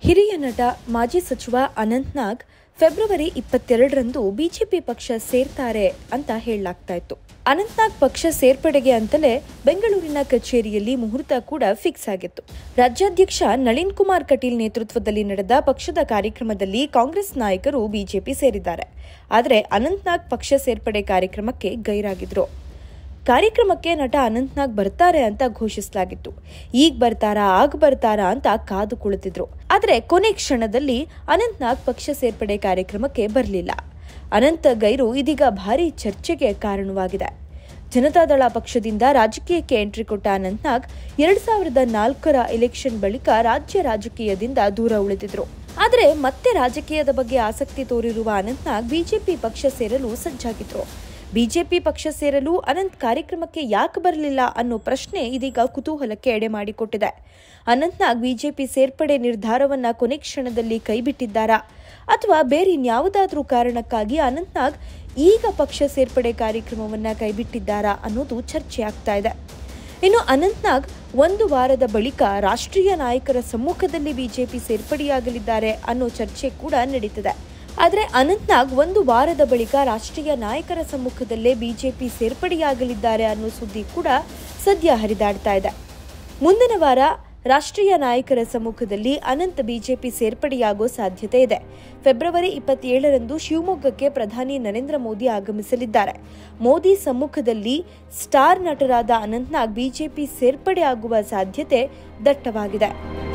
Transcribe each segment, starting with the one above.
ಹಿರಿಯ ನಟ ಮಾಜಿ ಸಚಿವ ಅನಂತ್ ನಾಗ್ ಫೆಬ್ರವರಿ ಇಪ್ಪತ್ತೆರಡರಂದು ಬಿಜೆಪಿ ಪಕ್ಷ ಸೇರ್ತಾರೆ ಅಂತ ಹೇಳಲಾಗ್ತಾ ಇತ್ತು ಅನಂತ್ ನಾಗ್ ಪಕ್ಷ ಸೇರ್ಪಡೆಗೆ ಅಂತಲೇ ಬೆಂಗಳೂರಿನ ಕಚೇರಿಯಲ್ಲಿ ಮುಹೂರ್ತ ಕೂಡ ಫಿಕ್ಸ್ ಆಗಿತ್ತು ರಾಜ್ಯಾಧ್ಯಕ್ಷ ನಳಿನ್ ಕುಮಾರ್ ಕಟೀಲ್ ನೇತೃತ್ವದಲ್ಲಿ ನಡೆದ ಪಕ್ಷದ ಕಾರ್ಯಕ್ರಮದಲ್ಲಿ ಕಾಂಗ್ರೆಸ್ ನಾಯಕರು ಬಿಜೆಪಿ ಸೇರಿದ್ದಾರೆ ಆದರೆ ಅನಂತ್ ನಾಗ್ ಪಕ್ಷ ಸೇರ್ಪಡೆ ಕಾರ್ಯಕ್ರಮಕ್ಕೆ ಗೈರಾಗಿದ್ರು ಕಾರ್ಯಕ್ರಮಕ್ಕೆ ನಟ ಅನಂತ್ನಾಗ್ ಬರ್ತಾರೆ ಅಂತ ಘೋಷಿಸಲಾಗಿತ್ತು ಈಗ ಬರ್ತಾರಾ ಆಗ ಬರ್ತಾರಾ ಅಂತ ಕಾದು ಕುಳಿತಿದ್ರು ಆದ್ರೆ ಕೊನೆ ಕ್ಷಣದಲ್ಲಿ ಅನಂತ್ನಾಗ್ ಪಕ್ಷ ಸೇರ್ಪಡೆ ಕಾರ್ಯಕ್ರಮಕ್ಕೆ ಬರಲಿಲ್ಲ ಅನಂತ ಗೈರು ಇದೀಗ ಭಾರಿ ಚರ್ಚೆಗೆ ಕಾರಣವಾಗಿದೆ ಜನತಾದಳ ಪಕ್ಷದಿಂದ ರಾಜಕೀಯಕ್ಕೆ ಎಂಟ್ರಿ ಕೊಟ್ಟ ಅನಂತ್ನಾಗ್ ಎರಡ್ ಸಾವಿರದ ನಾಲ್ಕರ ಎಲೆಕ್ಷನ್ ಬಳಿಕ ರಾಜ್ಯ ರಾಜಕೀಯದಿಂದ ದೂರ ಉಳಿದಿದ್ರು ಆದರೆ ಮತ್ತೆ ರಾಜಕೀಯದ ಬಗ್ಗೆ ಆಸಕ್ತಿ ತೋರಿರುವ ಅನಂತ್ನಾಗ್ ಬಿಜೆಪಿ ಪಕ್ಷ ಸೇರಲು ಸಜ್ಜಾಗಿದ್ರು ಬಿಜೆಪಿ ಪಕ್ಷ ಸೇರಲು ಅನಂತ್ ಕಾರ್ಯಕ್ರಮಕ್ಕೆ ಯಾಕೆ ಬರಲಿಲ್ಲ ಅನ್ನೋ ಪ್ರಶ್ನೆ ಇದೀಗ ಕುತೂಹಲಕ್ಕೆ ಎಡೆ ಮಾಡಿಕೊಟ್ಟಿದೆ ಅನಂತ್ನಾಗ್ ಬಿಜೆಪಿ ಸೇರ್ಪಡೆ ನಿರ್ಧಾರವನ್ನ ಕೊನೆ ಕ್ಷಣದಲ್ಲಿ ಕೈಬಿಟ್ಟಿದ್ದಾರಾ ಅಥವಾ ಬೇರೆ ಇನ್ಯಾವುದಾದ್ರೂ ಕಾರಣಕ್ಕಾಗಿ ಅನಂತ್ನಾಗ್ ಈಗ ಪಕ್ಷ ಸೇರ್ಪಡೆ ಕಾರ್ಯಕ್ರಮವನ್ನ ಕೈಬಿಟ್ಟಿದ್ದಾರಾ ಅನ್ನೋದು ಚರ್ಚೆ ಆಗ್ತಾ ಇದೆ ಇನ್ನು ಅನಂತ್ನಾಗ್ ಒಂದು ವಾರದ ಬಳಿಕ ರಾಷ್ಟ್ರೀಯ ನಾಯಕರ ಸಮ್ಮುಖದಲ್ಲಿ ಬಿಜೆಪಿ ಸೇರ್ಪಡೆಯಾಗಲಿದ್ದಾರೆ ಅನ್ನೋ ಚರ್ಚೆ ಕೂಡ ನಡೀತಿದೆ ಆದರೆ ಅನಂತ್ನಾಗ್ ಒಂದು ವಾರದ ಬಳಿಕ ರಾಷ್ಟ್ರೀಯ ನಾಯಕರ ಸಮ್ಮುಖದಲ್ಲೇ ಬಿಜೆಪಿ ಸೇರ್ಪಡೆಯಾಗಲಿದ್ದಾರೆ ಅನ್ನೋ ಸುದ್ದಿ ಕೂಡ ಸದ್ಯ ಹರಿದಾಡ್ತಾ ಇದೆ ಮುಂದಿನ ವಾರ ರಾಷ್ಟ್ರೀಯ ನಾಯಕರ ಸಮ್ಮುಖದಲ್ಲಿ ಅನಂತ್ ಬಿಜೆಪಿ ಸೇರ್ಪಡೆಯಾಗೋ ಸಾಧ್ಯತೆ ಇದೆ ಫೆಬ್ರವರಿ ಇಪ್ಪತ್ತೇಳರಂದು ಶಿವಮೊಗ್ಗಕ್ಕೆ ಪ್ರಧಾನಿ ನರೇಂದ್ರ ಮೋದಿ ಆಗಮಿಸಲಿದ್ದಾರೆ ಮೋದಿ ಸಮ್ಮುಖದಲ್ಲಿ ಸ್ಟಾರ್ ನಟರಾದ ಅನಂತ್ನಾಗ್ ಬಿಜೆಪಿ ಸೇರ್ಪಡೆಯಾಗುವ ಸಾಧ್ಯತೆ ದಟ್ಟವಾಗಿದೆ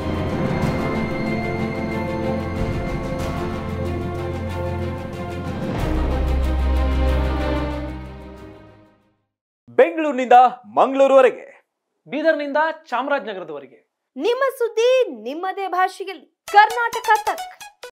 ಬೆಂಗಳೂರಿನಿಂದ ಮಂಗಳೂರುವರೆಗೆ ಬೀದರ್ನಿಂದ ಚಾಮರಾಜನಗರದವರೆಗೆ ನಿಮ್ಮ ಸುದ್ದಿ ನಿಮ್ಮದೇ ಭಾಷೆಯಲ್ಲಿ ಕರ್ನಾಟಕ ತಕ್